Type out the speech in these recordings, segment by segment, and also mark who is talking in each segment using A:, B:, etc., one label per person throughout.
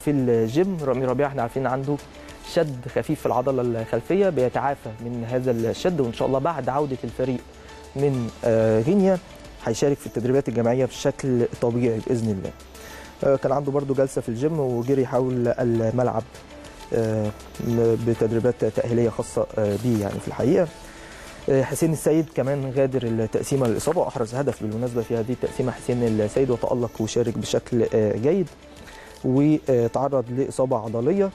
A: في الجيم رامي ربيعه احنا عارفين عنده شد خفيف في العضله الخلفيه بيتعافى من هذا الشد وان شاء الله بعد عوده الفريق من آه، غينيا هيشارك في التدريبات الجماعيه بشكل طبيعي باذن الله آه، كان عنده برضو جلسه في الجيم وجري حول الملعب آه، بتدريبات تاهيليه خاصه آه، بيه يعني في الحقيقه آه، حسين السيد كمان غادر التقسيمه للاصابه واحرز هدف بالمناسبه في هذه التقسيمه حسين السيد وتالق وشارك بشكل آه، جيد وتعرض لاصابه عضليه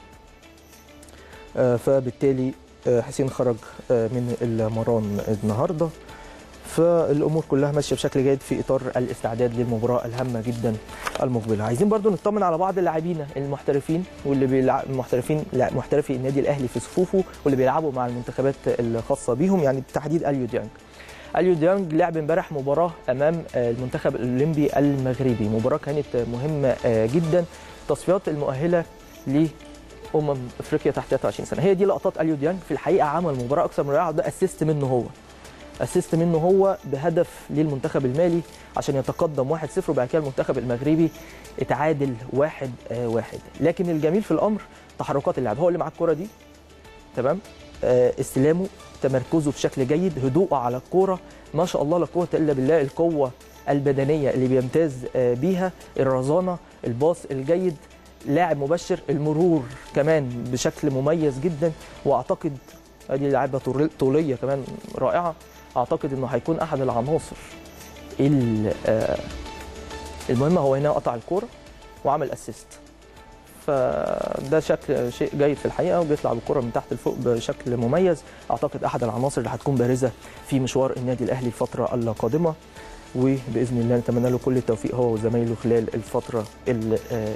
A: آه، فبالتالي آه، حسين خرج آه، من المران النهارده فالامور كلها ماشيه بشكل جيد في اطار الاستعداد للمباراه الهامه جدا المقبله عايزين برضو نطمن على بعض اللاعبين المحترفين واللي بيلعب المحترفين لا، محترفي النادي الاهلي في صفوفه واللي بيلعبوا مع المنتخبات الخاصه بيهم يعني بالتحديد اليو ديانج اليو ديانج لعب امبارح مباراه امام آه، المنتخب الاولمبي المغربي مباراه كانت مهمه آه، جدا تصفيات المؤهله ل امم افريقيا تحت 23 سنه هي دي لقطات اليو ديانج في الحقيقه عمل مباراه اكثر من رائعه ده اسيست منه هو اسيست منه هو بهدف للمنتخب المالي عشان يتقدم 1-0 وبعد كده المنتخب المغربي اتعادل 1-1 لكن الجميل في الامر تحركات اللاعب هو اللي معاه الكوره دي تمام آه، استلامه تمركزه بشكل جيد هدوءه على الكوره ما شاء الله لا قوه الا بالله القوه البدنيه اللي بيمتاز آه، بيها الرزانه الباص الجيد لاعب مبشر المرور كمان بشكل مميز جدا واعتقد ادي لعيبه طول- طوليه كمان رائعه اعتقد انه هيكون احد العناصر ال- آه، المهمه هو هنا قطع الكوره وعمل اسيست فده شكل شيء جيد في الحقيقه وبيطلع بالكره من تحت لفوق بشكل مميز اعتقد احد العناصر اللي هتكون بارزه في مشوار النادي الاهلي الفتره القادمه وباذن الله نتمنى له كل التوفيق هو وزمايله خلال الفتره الجايه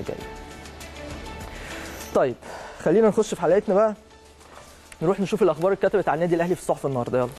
A: طيب خلينا نخش في حلقتنا بقى نروح نشوف الاخبار اللي اتكتبت على النادي الاهلي في الصحف النهارده يلا